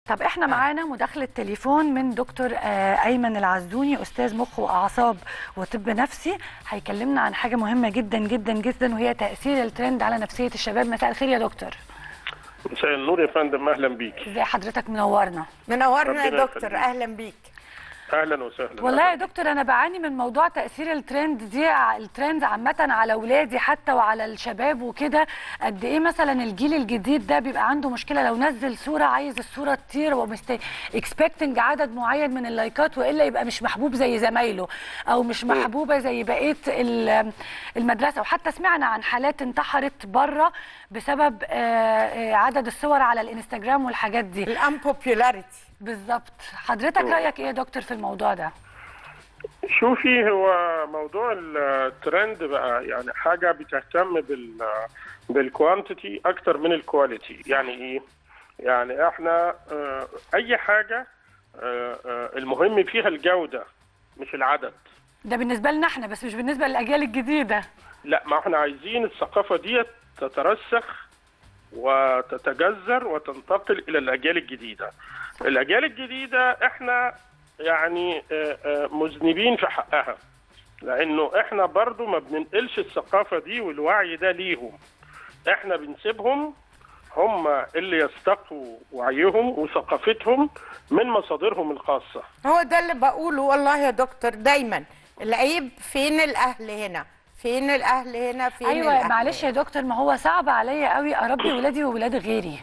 طب احنا معانا مداخلة تليفون من دكتور آه، ايمن العزوني استاذ مخ واعصاب وطب نفسي هيكلمنا عن حاجة مهمة جدا جدا جدا وهي تأثير الترند على نفسية الشباب مساء الخير يا دكتور مساء النور يا فندم اهلا بيك ازي حضرتك منورنا منورنا يا ربنا دكتور يخليك. اهلا بيك اهلا وسهلا والله يا أهلاً. دكتور انا بعاني من موضوع تاثير الترند دي ع- الترند عامه على اولادي حتى وعلى الشباب وكده قد ايه مثلا الجيل الجديد ده بيبقى عنده مشكله لو نزل صوره عايز الصوره تطير ومست اكسبكتنج عدد معين من اللايكات والا يبقى مش محبوب زي زمايله او مش محبوبه زي بقيه ال- المدرسه وحتى سمعنا عن حالات انتحرت بره بسبب آه، آه، عدد الصور على الانستجرام والحاجات دي الانبوبيولاريتي بالظبط حضرتك رايك ايه يا دكتور في الموضوع ده شوفي هو موضوع الترند بقى يعني حاجه بتهتم بال بالكوانتيتي اكتر من الكواليتي يعني ايه يعني احنا آه، اي حاجه آه، آه، المهم فيها الجوده مش العدد ده بالنسبه لنا احنا بس مش بالنسبه للاجيال الجديده لا ما احنا عايزين الثقافه دي تترسخ وتتجذر وتنتقل الى الاجيال الجديده. الاجيال الجديده احنا يعني آه، آه، مذنبين في حقها لانه احنا برضو ما بننقلش الثقافه دي والوعي ده ليهم. احنا بنسيبهم هم اللي يستقوا وعيهم وثقافتهم من مصادرهم الخاصه. هو ده اللي بقوله والله يا دكتور دايما العيب فين الاهل هنا فين الاهل هنا فين ايوه الأهل معلش يا دكتور ما هو صعب عليا قوي اربي ولادي وولاد غيري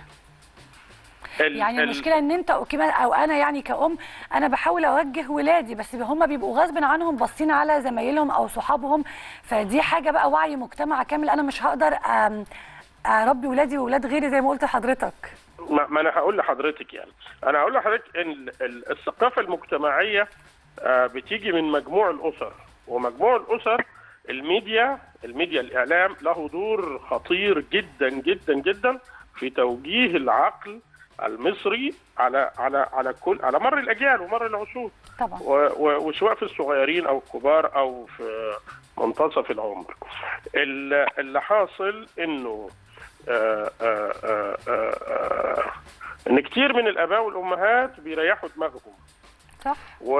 ال- يعني ال- المشكله ان انت كمان او انا يعني كأم انا بحاول اوجه ولادي بس هم بيبقوا غصب عنهم باصين على زمايلهم او صحابهم فدي حاجه بقى وعي مجتمع كامل انا مش هقدر أم، اربي ولادي وولاد غيري زي ما قلت لحضرتك ما ما انا هقول لحضرتك يعني انا هقول لحضرتك ان ال- ال- الثقافه المجتمعيه آه، بتيجي من مجموع الاسر ومجموع الاسر الميديا الميديا الاعلام له دور خطير جدا جدا جدا في توجيه العقل المصري على على على كل على مر الاجيال ومر العصور طبعا و- و- وسواء في الصغيرين او الكبار او في منتصف العمر ال- اللي حاصل انه آه، آه، آه، آه، آه، ان كتير من الاباء والامهات بيريحوا دماغهم صح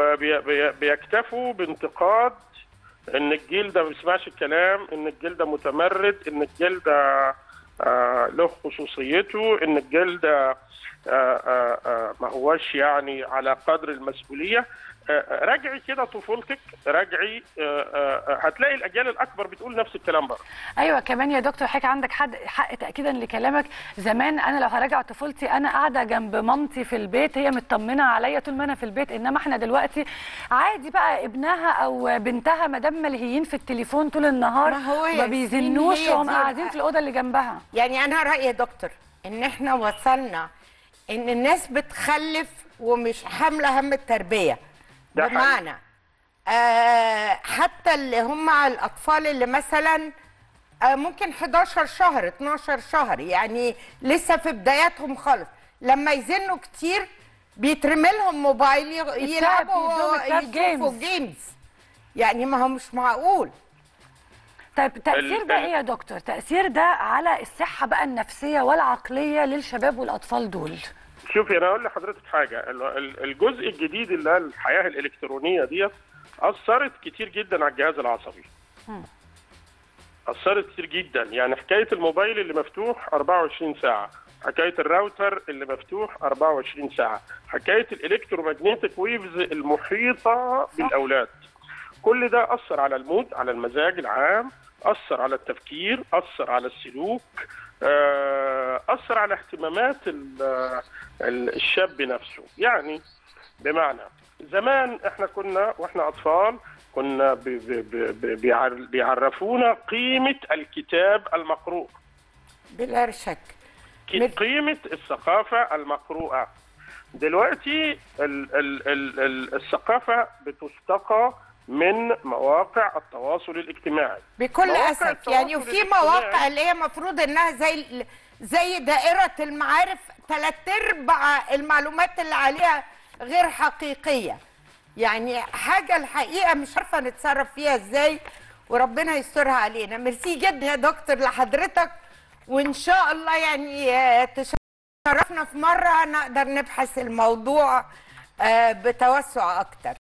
وبيكتفوا بانتقاد ان الجيل ده ما بيسمعش الكلام ان الجيل ده متمرد ان الجيل ده آه، له خصوصيته ان الجيل ده آه، آه، آه، ما هوش يعني على قدر المسؤوليه آه، راجعي كده طفولتك راجعي آه، آه، هتلاقي الاجيال الاكبر بتقول نفس الكلام برضه ايوه كمان يا دكتور حضرتك عندك حد حق تاكيدا لكلامك زمان انا لو هراجع طفولتي انا قاعده جنب مامتي في البيت هي مطمنه عليا طول ما انا في البيت انما احنا دلوقتي عادي بقى ابنها او بنتها ما دام ملهيين في التليفون طول النهار ما هو يا ما ياسمين بيزنوش هي وهم دي قاعدين الحق. في الاوضه اللي جنبها يعني انا رايي يا دكتور ان احنا وصلنا ان الناس بتخلف ومش حامله هم التربيه ده حقيقي. بمعنى آه حتى اللي هم الاطفال اللي مثلا آه ممكن 11 شهر 12 شهر يعني لسه في بداياتهم خالص لما يزنوا كتير بيترمي لهم موبايل يغ- يلعبوا يدوم التاب يشوفوا جيمز. جيمز يعني ما هو مش معقول طيب تاثير ال- ده ال- ايه يا دكتور تاثير ده على الصحه بقى النفسيه والعقليه للشباب والاطفال دول شوفي انا اقول لحضرتك حاجه ال- ال- الجزء الجديد اللي هي الحياه الالكترونيه دي اثرت كتير جدا على الجهاز العصبي اثرت كتير جدا يعني حكايه الموبايل اللي مفتوح 24 ساعه حكايه الراوتر اللي مفتوح 24 ساعه حكايه الالكترومagnetic ويفز المحيطه بالاولاد كل ده اثر على المود على المزاج العام اثر على التفكير اثر على السلوك آه، اثر على اهتمامات ال- ال- الشاب نفسه يعني بمعنى زمان احنا كنا واحنا اطفال كنا بي- بي- بي- بي- بيعر- بيعرفونا قيمه الكتاب المقروء بلا شك ك- مت- قيمه الثقافه المقروءه دلوقتي ال ال ال ال الثقافه بتستقى من مواقع التواصل الاجتماعي بكل مواقع اسف يعني التواصل وفي الاجتماعي- مواقع اللي هي المفروض انها زي زي دائره المعارف ثلاث ارباع المعلومات اللي عليها غير حقيقيه يعني حاجه الحقيقه مش عارفه نتصرف فيها ازاي وربنا يسترها علينا ميرسي جدا يا دكتور لحضرتك وان شاء الله يعني آه، تش شرفنا في مره نقدر نبحث الموضوع آه، بتوسع اكتر